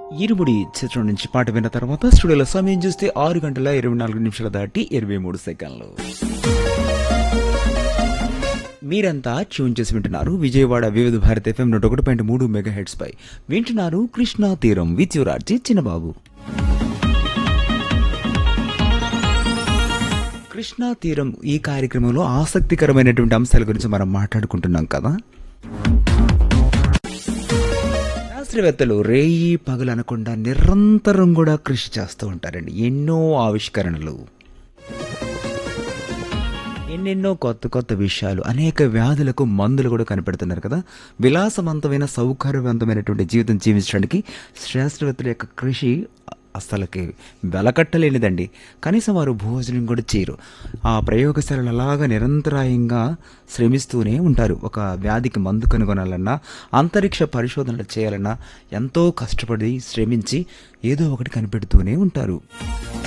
ఇరుముడి చిత్రం నుంచి పాట విన్న తర్వాత స్టూడియోలో సమయం చూస్తే ఆరు గంటల ఇరవై నాలుగు నిమిషాల దాటి ఇరవై మూడు సెకండ్లు మీరంతా ట్యూన్ చేసి వింటున్నారు విజయవాడ వివిధ భారత ఎఫ్ఎం నూట ఒకటి పాయింట్ మూడు మెగా హెడ్స్ పై వింటున్నారు కృష్ణా తీరం విద్యురార్జీ చిన్నబాబు కృష్ణా తీరం ఈ కార్యక్రమంలో ఆసక్తికరమైనటువంటి అంశాల గురించి మనం మాట్లాడుకుంటున్నాం కదా శాస్త్రవేత్తలు రేయి పగలు అనకుండా నిరంతరం కూడా కృషి చేస్తూ ఉంటారండి ఎన్నో ఆవిష్కరణలు ఎన్నెన్నో కొత్త కొత్త విషయాలు అనేక వ్యాధులకు మందులు కూడా కనిపెడుతున్నారు కదా విలాసవంతమైన సౌకర్యవంతమైనటువంటి జీవితం జీవించడానికి శాస్త్రవేత్తల యొక్క కృషి అసలుకి వెలకట్టలేనిదండి కనీసం వారు భోజనం కూడా చేయరు ఆ ప్రయోగశాలలు అలాగా నిరంతరాయంగా శ్రమిస్తూనే ఉంటారు ఒక వ్యాధికి మందు కనుగొనాలన్నా అంతరిక్ష పరిశోధనలు చేయాలన్నా ఎంతో కష్టపడి శ్రమించి ఏదో ఒకటి కనిపెడుతూనే ఉంటారు